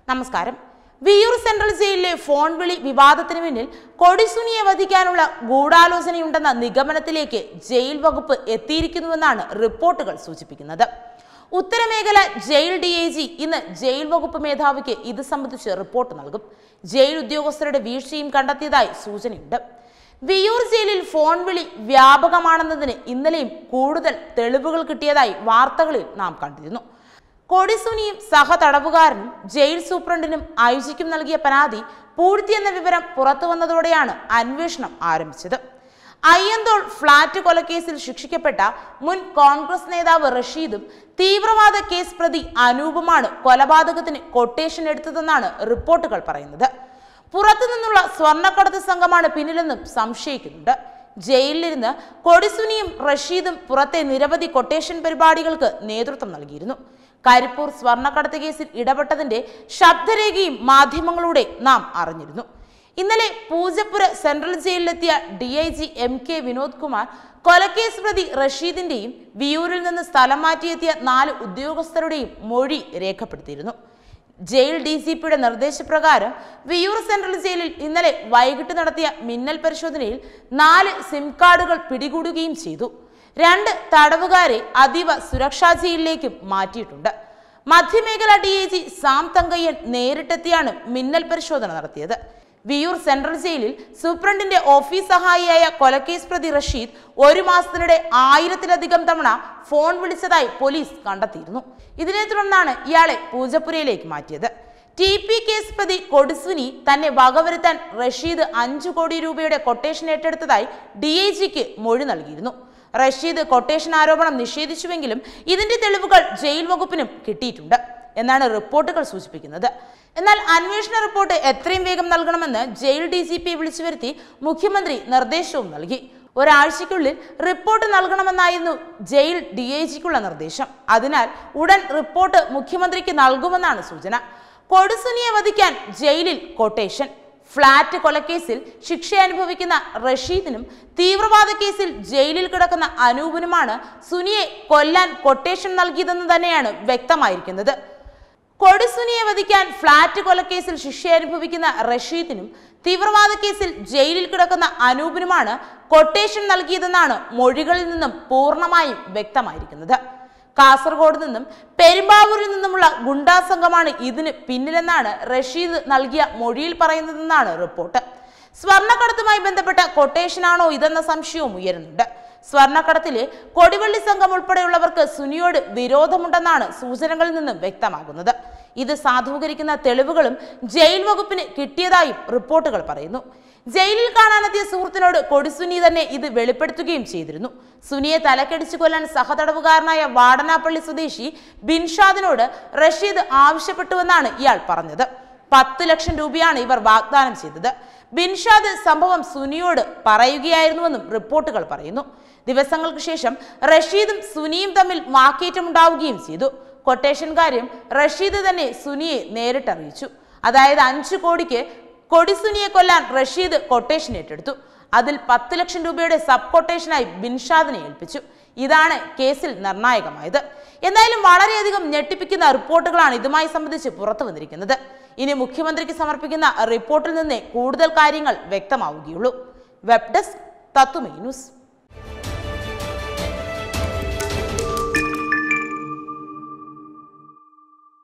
നമസ്കാരം വിയൂർ സെൻട്രൽ ജയിലിലെ ഫോൺ വിളി വിവാദത്തിന് പിന്നിൽ കൊടിസുനിയെ വധിക്കാനുള്ള ഗൂഢാലോചനയുണ്ടെന്ന നിഗമനത്തിലേക്ക് ജയിൽ വകുപ്പ് എത്തിയിരിക്കുന്നുവെന്നാണ് റിപ്പോർട്ടുകൾ സൂചിപ്പിക്കുന്നത് ഉത്തരമേഖല ജയിൽ ഡി ഐ ജി ഇന്ന് ജയിൽ വകുപ്പ് മേധാവിക്ക് ഇത് സംബന്ധിച്ച് റിപ്പോർട്ട് നൽകും ജയിൽ ഉദ്യോഗസ്ഥരുടെ വീഴ്ചയും കണ്ടെത്തിയതായി സൂചനയുണ്ട് വിയൂർ ജയിലിൽ ഫോൺ വിളി വ്യാപകമാണെന്നതിന് ഇന്നലെയും കൂടുതൽ തെളിവുകൾ കിട്ടിയതായി വാർത്തകളിൽ നാം കണ്ടിരുന്നു കൊടിസുനിയും സഹതടവുകാരനും ജയിൽ സൂപ്രണ്ടിനും ഐ ജിക്കും നൽകിയ പരാതി പൂഴ്ത്തിയെന്ന വിവരം പുറത്തു വന്നതോടെയാണ് അന്വേഷണം ആരംഭിച്ചത് അയ്യന്തോൾ ഫ്ളാറ്റ് കൊലക്കേസിൽ ശിക്ഷിക്കപ്പെട്ട മുൻ കോൺഗ്രസ് നേതാവ് റഷീദും തീവ്രവാദ കേസ് പ്രതി അനൂപുമാണ് കൊലപാതകത്തിന് കൊട്ടേഷൻ എടുത്തതെന്നാണ് റിപ്പോർട്ടുകൾ പറയുന്നത് പുറത്തുനിന്നുള്ള സ്വർണ്ണക്കടത്ത് സംഘമാണ് പിന്നിലെന്നും സംശയിക്കുന്നുണ്ട് ജയിലിലിരുന്ന് കൊടിസുനിയും റഷീദും പുറത്തെ നിരവധി കൊട്ടേഷൻ പരിപാടികൾക്ക് നേതൃത്വം നൽകിയിരുന്നു കരിപ്പൂർ സ്വർണ്ണക്കടത്ത് കേസിൽ ഇടപെട്ടതിന്റെ ശബ്ദരേഖയും മാധ്യമങ്ങളുടെ നാം അറിഞ്ഞിരുന്നു ഇന്നലെ പൂജപ്പുര സെൻട്രൽ ജയിലിലെത്തിയ D I G M K Vinod Kumar കൊലക്കേസ് പ്രതി റഷീദിന്റെയും വിയൂരിൽ നിന്ന് സ്ഥലം മാറ്റിയെത്തിയ നാല് ഉദ്യോഗസ്ഥരുടെയും മൊഴി രേഖപ്പെടുത്തിയിരുന്നു ജയിൽ ഡി സി പിയുടെ നിർദ്ദേശപ്രകാരം വിയൂർ സെൻട്രൽ ജയിലിൽ ഇന്നലെ വൈകിട്ട് നടത്തിയ മിന്നൽ പരിശോധനയിൽ നാല് സിം കാർഡുകൾ പിടികൂടുകയും ചെയ്തു രണ്ട് തടവുകാരെ അതീവ സുരക്ഷാ ജയിലിലേക്കും മാറ്റിയിട്ടുണ്ട് മധ്യമേഖല D I G Sam Thankayyan നേരിട്ടെത്തിയാണ് മിന്നൽ പരിശോധന നടത്തിയത് വിയൂർ സെൻട്രൽ ജയിലിൽ സൂപ്രണ്ടിന്റെ ഓഫീസ് സഹായിയായ കൊലക്കേസ് പ്രതി റഷീദ് ഒരു മാസത്തിനിടെ ആയിരത്തിലധികം തവണ ഫോൺ വിളിച്ചതായി പോലീസ് കണ്ടെത്തിയിരുന്നു ഇതിനെ തുടർന്നാണ് ഇയാളെ പൂജപ്പുരയിലേക്ക് മാറ്റിയത് ടി പി കേസ് പ്രതി കൊടുസുനി തന്നെ വകവരുത്താൻ റഷീദ് അഞ്ചു കോടി രൂപയുടെ കൊട്ടേഷൻ ഏറ്റെടുത്തതായി ഡി ഐ ജിക്ക് മൊഴി നൽകിയിരുന്നു റഷീദ് കൊട്ടേഷൻ ആരോപണം നിഷേധിച്ചുവെങ്കിലും ഇതിന്റെ തെളിവുകൾ ജയിൽ വകുപ്പിനും കിട്ടിയിട്ടുണ്ട് എന്നാണ് റിപ്പോർട്ടുകൾ സൂചിപ്പിക്കുന്നത് എന്നാൽ അന്വേഷണ റിപ്പോർട്ട് എത്രയും വേഗം നൽകണമെന്ന് ജയിൽ ഡി ജി പി വിളിച്ചു വരുത്തി മുഖ്യമന്ത്രി നിർദ്ദേശവും നൽകി ഒരാഴ്ചയ്ക്കുള്ളിൽ റിപ്പോർട്ട് നൽകണമെന്നായിരുന്നു ജയിൽ ഡി ഐ ജിക്കുള്ള നിർദ്ദേശം അതിനാൽ ഉടൻ റിപ്പോർട്ട് മുഖ്യമന്ത്രിക്ക് നൽകുമെന്നാണ് സൂചന കൊടുസുനിയെ വധിക്കാൻ ജയിലിൽ കൊട്ടേഷൻ ഫ്ളാറ്റ് കൊലക്കേസിൽ ശിക്ഷ അനുഭവിക്കുന്ന റഷീദിനും തീവ്രവാദ കേസിൽ ജയിലിൽ കിടക്കുന്ന അനൂപിനുമാണ് സുനിയെ കൊല്ലാൻ കൊട്ടേഷൻ നൽകിയതെന്ന് തന്നെയാണ് വ്യക്തമായിരിക്കുന്നത് കൊടിസുനിയെ വധിക്കാൻ ഫ്ളാറ്റ് കൊലക്കേസിൽ ശിക്ഷ അനുഭവിക്കുന്ന റഷീദിനും തീവ്രവാദ കേസിൽ ജയിലിൽ കിടക്കുന്ന അനൂപിനുമാണ് കൊട്ടേഷൻ നൽകിയതെന്നാണ് മൊഴികളിൽ നിന്നും പൂർണ്ണമായും വ്യക്തമായിരിക്കുന്നത് കാസർഗോഡ് നിന്നും പെരുമ്പാവൂരിൽ നിന്നുമുള്ള ഗുണ്ടാ സംഘമാണ് ഇതിന് പിന്നിലെന്നാണ് റഷീദ് നൽകിയ മൊഴിയിൽ പറയുന്നതെന്നാണ് റിപ്പോർട്ട് സ്വർണ്ണക്കടത്തുമായി ബന്ധപ്പെട്ട കൊട്ടേഷനാണോ ഇതെന്ന സംശയവും ഉയരുന്നുണ്ട് സ്വർണ്ണക്കടത്തിലെ കൊടിവള്ളി സംഘം ഉൾപ്പെടെയുള്ളവർക്ക് സുനിയോട് വിരോധമുണ്ടെന്നാണ് സൂചനകളിൽ നിന്നും വ്യക്തമാകുന്നത് ഇത് സാധൂകരിക്കുന്ന തെളിവുകളും ജയിൽ വകുപ്പിന് കിട്ടിയതായും റിപ്പോർട്ടുകൾ പറയുന്നു ജയിലിൽ കാണാനെത്തിയ സുഹൃത്തിനോട് കൊടിസുനി തന്നെ ഇത് വെളിപ്പെടുത്തുകയും ചെയ്തിരുന്നു സുനിയെ തലക്കടിച്ചു കൊല്ലാൻ സഹതടവുകാരനായ വാടനാപ്പള്ളി സ്വദേശി ബിൻഷാദിനോട് റഷീദ് ആവശ്യപ്പെട്ടുവെന്നാണ് ഇയാൾ പറഞ്ഞത് പത്ത് ലക്ഷം രൂപയാണ് ഇവർ വാഗ്ദാനം ചെയ്തത് ബിൻഷാദ് സംഭവം സുനിയോട് പറയുകയായിരുന്നുവെന്നും റിപ്പോർട്ടുകൾ പറയുന്നു ദിവസങ്ങൾക്ക് ശേഷം റഷീദും സുനിയും തമ്മിൽ വാക്കേറ്റമുണ്ടാവുകയും ചെയ്തു കൊട്ടേഷൻ കാര്യം റഷീദ് തന്നെ സുനിയെ നേരിട്ടറിയിച്ചു അതായത് അഞ്ചു കോടിക്ക് കൊടിസുനിയെ കൊല്ലാൻ റഷീദ് കൊട്ടേഷൻ ഏറ്റെടുത്തു അതിൽ പത്ത് ലക്ഷം രൂപയുടെ സബ് കൊട്ടേഷനായി ബിൻഷാദിനെ ഏൽപ്പിച്ചു ഇതാണ് കേസിൽ നിർണായകമായത് എന്തായാലും വളരെയധികം ഞെട്ടിപ്പിക്കുന്ന റിപ്പോർട്ടുകളാണ് ഇതുമായി സംബന്ധിച്ച് പുറത്തു വന്നിരിക്കുന്നത് ഇനി മുഖ്യമന്ത്രിക്ക് സമർപ്പിക്കുന്ന റിപ്പോർട്ടിൽ നിന്നേ കൂടുതൽ കാര്യങ്ങൾ വ്യക്തമാവുകയുള്ളൂ വെബ് ഡെസ്ക് തത്തുമൈ ന്യൂസ്